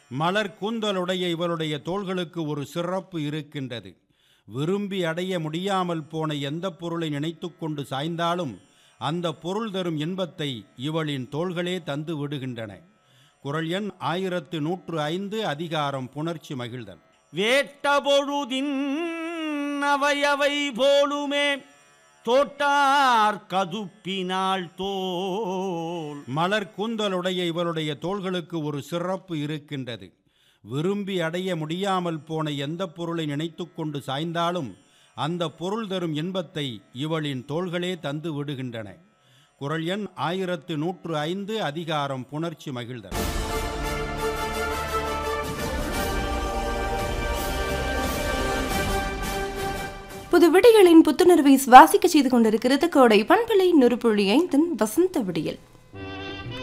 மலர் கூந்தலுடைய இவளுடைய தோள்களுக்கு ஒரு சிறப்பு இருக்கின்றது விரும்பி அடைய முடியாமல் போன எந்த பொருளை நினைத்து கொண்டு சாய்ந்தாலும் அந்த பொருள் தரும் இன்பத்தை இவளின் தோள்களே தந்து விடுகின்றன குரல் எண் ஆயிரத்து நூற்று ஐந்து அதிகாரம் புணர்ச்சி மகிழ்தல் வேட்ட பொழுதின் அவையவை போலுமே தோட்டார் கதுப்பினாள் தோல் மலர் கூந்தலுடைய இவளுடைய தோள்களுக்கு ஒரு சிறப்பு இருக்கின்றது விரும்பி அடைய முடியாமல் போன எந்த பொருளை நினைத்து கொண்டு சாய்ந்தாலும் அந்த பொருள் தரும் இன்பத்தை இவளின் தோள்களே தந்து விடுகின்றன குரல் எண் ஆயிரத்து நூற்று ஐந்து அதிகாரம் புணர்ச்சி மகிழ்தல் புது விடிகளின் புத்துணர்வை சுவாசிக்க செய்து கொண்டிருக்கிறது கோடை பண்பலை நொறுப்புழி ஐந்தின் வசந்த விடியல்